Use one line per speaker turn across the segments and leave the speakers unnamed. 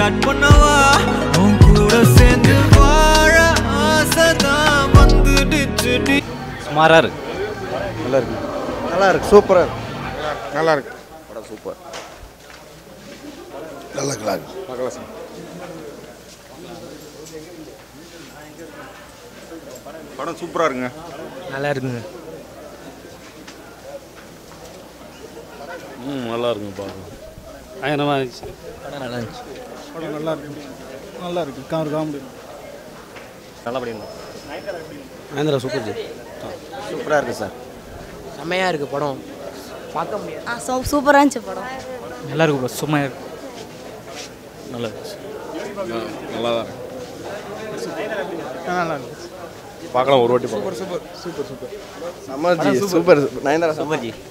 start பண்ணவா உன் கூட சேர்ந்து வாழ ஆசைதான் வந்துடுச்சு டி
சுமாராக இருக்கு
நல்லா இருக்கு நல்லா இருக்கு சூப்பராக இருக்கு
நல்லா இருக்கு
படம் சூப்பர்
நல்லா கலாக்கு பார்க்கலாம் சார் படம் சூப்பராக இருக்குங்க
நல்லா இருக்குங்க ம் நல்லா இருக்குங்க பார்க்கலாம் பயங்கரமாக இருந்துச்சு படம் நல்லா இருந்துச்சு
படம் நல்லா இருக்கு நல்லா இருக்கு கார் காமெடி
நல்லபடியா மகேந்திரா சூப்பர் ஜி
சூப்பராக இருக்கு சார்
செம்மையாக இருக்குது படம் பார்க்க முடியாது
ஆ சூ சூப்பராக இருந்துச்சு படம்
நல்லா இருக்கு ப்ரோ சும்மா இருக்கு நல்லா இருந்துச்சு
நல்லா தான் இருக்கு
நல்லா இருக்கு
பார்க்கலாம் ஒரு வாட்டி
சூப்பர் சூப்பர் சூப்பர் சூப்பர் சமர்ஜி சூப்பர் நயன்தாரா சூப்பர் ஜி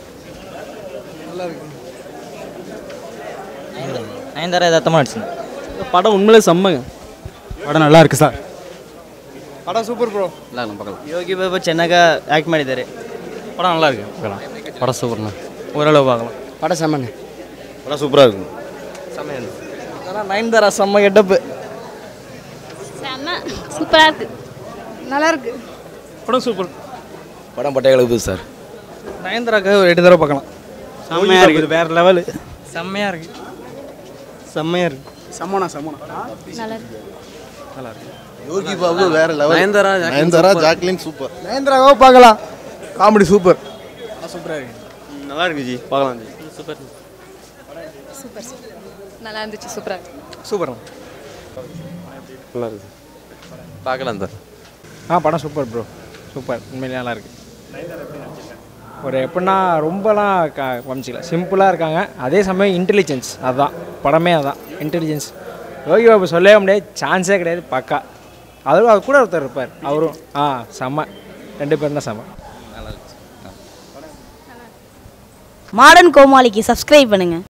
நயன்தாரா எதார்த்தமாக நடிச்சுங்க
படம் உண்மையிலே செம்மங்க
படம் நல்லா இருக்கு சார்
படம் சூப்பர் ப்ரோ
நல்லா இருக்கும் பார்க்கலாம்
யோகி பாபா ಚೆನ್ನಾಗಿ ಆ್ಯಕ್ಟ್ ಮಾಡಿದ್ದಾರೆ
படம் நல்லா இருக்கு பார்க்கலாம் படம் சூப்பர்ண்ணா ஓரளவு பார்க்கலாம்
படம் செம்மண்ணே
படம் சூப்பராக இருக்கு
ஆனால் நயன்தாரா செம்ம கெட்டப்பு
செம்ம சூப்பராக இருக்கு நல்லா இருக்கு
படம் சூப்பர்
படம் பட்டைய கலக்குது சார்
நயன்தாராக்கு ஒரு எட்டு தடவை பார்க்கலாம் செம்மையாக இருக்குது வேறு லெவலு செம்மையாக இருக்குது செம்மையாக இருக்குது
சம்மனா சம்மனா
நல்லா இருக்கு
யோகி பாபு வேற லெவல்
நயன்தாரா
நயன்தாரா ஜாக்லின் சூப்பர்
நயன்தாராவோ பார்க்கலாம் காமெடி சூப்பர்
நல்லா இருக்கு ஜி பார்க்கலாம் ஜி
சூப்பர் சூப்பர் நல்லா இருந்துச்சு சூப்பராக
சூப்பர்
நல்லா இருக்கு
பார்க்கலாம் சார்
ஆ படம் சூப்பர் ப்ரோ சூப்பர் உண்மையிலே நல்லா இருக்கு ஒரு எப்படின்னா ரொம்பலாம் க காமிச்சிக்கல சிம்பிளாக இருக்காங்க அதே சமயம் இன்டெலிஜென்ஸ் அதுதான் படமே அதான் இன்டெலிஜென்ஸ் யோகி பாபு சொல்லவே முடியாது சான்ஸே கிடையாது பக்கா அதுவும் அது கூட ஒருத்தர் இருப்பார் அவரும் ஆ செம்ம ரெண்டு பேரும் தான் செம்ம
மாடர்ன் கோமாளிக்கு சப்ஸ்கிரைப் பண்ணுங்கள்